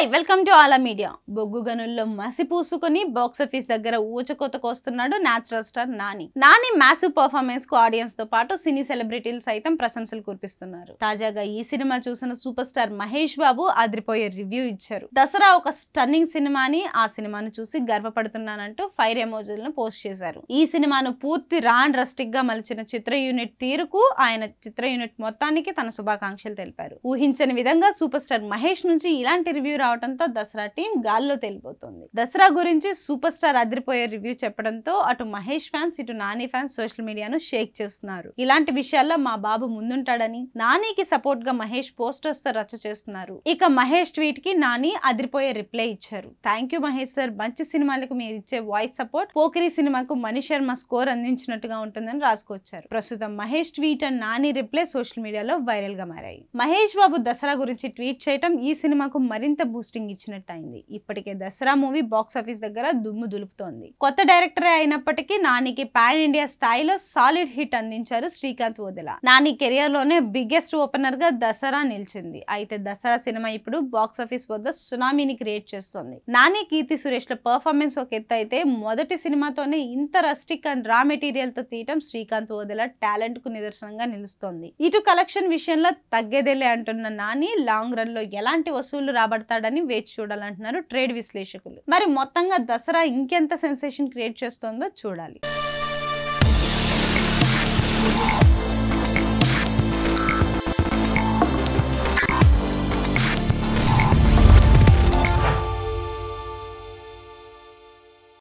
hi welcome to ఆలా media బొగ్గు గనుల్లో మసి పూసుకొని బాక్సాఫీస్ దగ్గర ఊచకోతకు వస్తున్నాడు natural star Nani Nani massive performance కు ఆడియన్స్ తో పాటు సినీ సెలబ్రిటీలు సైతం ప్రశంసలు కురిపిస్తున్నారు తాజాగా ఈ సినిమా చూసిన సూపర్ స్టార్ మహేష్ బాబు అదిరిపోయే రివ్యూ ఇచ్చారు దసరా ఒక స్టన్నింగ్ సినిమా అని ఆ సినిమాను చూసి గర్వపడుతున్నానంటూ ఫైర్ ఎమోజీలను పోస్ట్ చేశారు ఈ సినిమాను పూర్తి రాన్ రస్టిక్ గా మలిచిన చిత్ర యూనిట్ తీరుకు ఆయన చిత్ర యూనిట్ మొత్తానికి తన శుభాకాంక్షలు తెలిపారు ఊహించని విధంగా సూపర్ స్టార్ మహేష్ నుంచి ఇలాంటి రివ్యూ రావడంతో దసరా టీం గాల్లో తేలిపోతుంది దసరా గురించి సూపర్ స్టార్ అదిరిపోయే రివ్యూ చెప్పడంతో అటు మహేష్ ఫ్యాన్స్ ఇటు నాని ఫ్యాన్స్ సోషల్ మీడియాను షేక్ చేస్తున్నారు ఇలాంటి విషయాల్లో మా బాబు ముందుంటాడని నానికి సపోర్ట్ గా మహేష్ పోస్టర్స్ తో రచ్చ చేస్తున్నారు ఇక మహేష్ ట్వీట్ కి నాని అదిరిపోయే రిప్లై ఇచ్చారు థ్యాంక్ యూ మహేష్ సార్ మంచి సినిమాలకు మీరు ఇచ్చే వాయిస్ సపోర్ట్ పోకిరి సినిమాకు మణి శర్మ స్కోర్ అందించినట్టుగా ఉంటుందని రాసుకొచ్చారు ప్రస్తుతం Mahesh tweet and Nani reply social మీడియాలో వైరల్ గా మారాయి మహేష్ బాబు దసరా గురించి ట్వీట్ చేయటం ఈ సినిమాకు మరింత బూస్టింగ్ ఇచ్చినట్టు అయింది ఇప్పటికే దసరా మూవీ బాక్స్ ఆఫీస్ దగ్గర దుమ్ము దులుపుతోంది కొత్త డైరెక్టర్ అయినప్పటికీ నానికి పాన్ ఇండియా స్థాయిలో సాలిడ్ హిట్ అందించారు శ్రీకాంత్ వదిల నాని కెరియర్ లోనే బిగ్గెస్ట్ ఓపెనర్ గా దసరా నిలిచింది అయితే దసరా సినిమా ఇప్పుడు బాక్స్ ఆఫీస్ వద్ద సునామీని క్రియేట్ చేస్తోంది నాని కీర్తి సురేష్ ల పర్ఫార్మెన్స్ ఒక ఎత్తు అయితే మొదటి సినిమాతోనే ఇంత రస్టిక్ అండ్ రా మెటీరియల్ తో తీయటం శ్రీకాంత్ వదిల టాలెంట్ కు నిదర్శనంగా నిలుస్తోంది ఇటు కలెక్షన్ విషయంలో తగ్గేదేలే అంటున్న నాని లాంగ్ రన్ లో ఎలాంటి వసూళ్లు రాబడతాడని వేచి చూడాలంటున్నారు ట్రేడ్ విశ్లేషకులు మరి మొత్తంగా దసరా ఇంకెంత సెన్సేషన్ క్రియేట్ చేస్తోందో చూడాలి